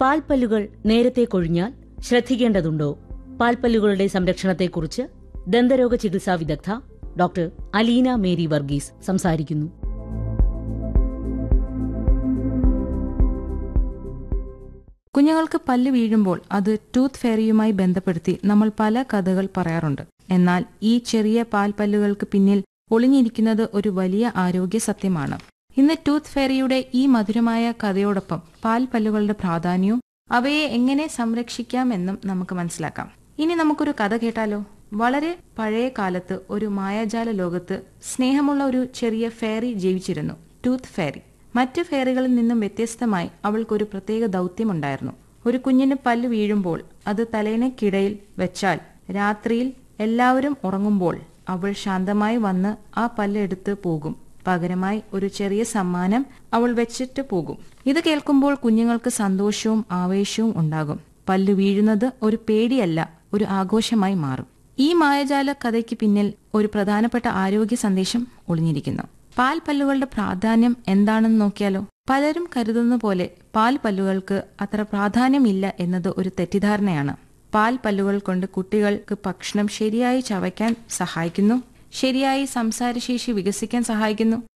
പാൽപ്പല്ലുകൾ നേരത്തെ കൊഴിഞ്ഞാൽ ശ്രദ്ധിക്കേണ്ടതുണ്ടോ പാൽപ്പല്ലുകളുടെ സംരക്ഷണത്തെക്കുറിച്ച് ദന്തരോഗ ചികിത്സാ വിദഗ്ധ ഡോക്ടർ അലീന മേരി വർഗീസ് സംസാരിക്കുന്നു കുഞ്ഞുങ്ങൾക്ക് പല്ല് വീഴുമ്പോൾ അത് ടൂത്ത് ഫെയറിയുമായി ബന്ധപ്പെടുത്തി നമ്മൾ പല കഥകൾ പറയാറുണ്ട് എന്നാൽ ഈ ചെറിയ പാൽപ്പല്ലുകൾക്ക് പിന്നിൽ ഒളിഞ്ഞിരിക്കുന്നത് ഒരു വലിയ ആരോഗ്യ സത്യമാണ് ഇന്ന് ടൂത്ത് ഫെയറിയുടെ ഈ മധുരമായ കഥയോടൊപ്പം പാൽപ്പല്ലുകളുടെ പ്രാധാന്യവും അവയെ എങ്ങനെ സംരക്ഷിക്കാമെന്നും നമുക്ക് മനസ്സിലാക്കാം ഇനി നമുക്കൊരു കഥ കേട്ടാലോ വളരെ പഴയ കാലത്ത് ഒരു മായാജാല ലോകത്ത് സ്നേഹമുള്ള ഒരു ചെറിയ ഫെയറി ജീവിച്ചിരുന്നു ടൂത്ത് ഫെയറി മറ്റു ഫെയറികളിൽ നിന്നും വ്യത്യസ്തമായി അവൾക്കൊരു പ്രത്യേക ദൗത്യമുണ്ടായിരുന്നു ഒരു കുഞ്ഞിന് പല്ല് വീഴുമ്പോൾ അത് തലേണയ്ക്കിടയിൽ വെച്ചാൽ രാത്രിയിൽ എല്ലാവരും ഉറങ്ങുമ്പോൾ അവൾ ശാന്തമായി വന്ന് ആ പല്ല് എടുത്ത് പോകും പകരമായി ഒരു ചെറിയ സമ്മാനം അവൾ വെച്ചിട്ട് പോകും ഇത് കേൾക്കുമ്പോൾ കുഞ്ഞുങ്ങൾക്ക് സന്തോഷവും ആവേശവും ഉണ്ടാകും പല്ല് വീഴുന്നത് ഒരു പേടിയല്ല ഒരു ആഘോഷമായി മാറും ഈ മായജാല കഥയ്ക്ക് പിന്നിൽ ഒരു പ്രധാനപ്പെട്ട ആരോഗ്യ സന്ദേശം ഒളിഞ്ഞിരിക്കുന്നു പാൽ പല്ലുകളുടെ പ്രാധാന്യം എന്താണെന്ന് നോക്കിയാലോ പലരും കരുതുന്ന പോലെ പാൽ പല്ലുകൾക്ക് അത്ര പ്രാധാന്യമില്ല എന്നത് ഒരു തെറ്റിദ്ധാരണയാണ് പാൽ പല്ലുകൾ കൊണ്ട് കുട്ടികൾക്ക് ഭക്ഷണം ശരിയായി ചവയ്ക്കാൻ സഹായിക്കുന്നു ശരിയായി സംസാരശേഷി വികസിക്കാൻ സഹായിക്കുന്നു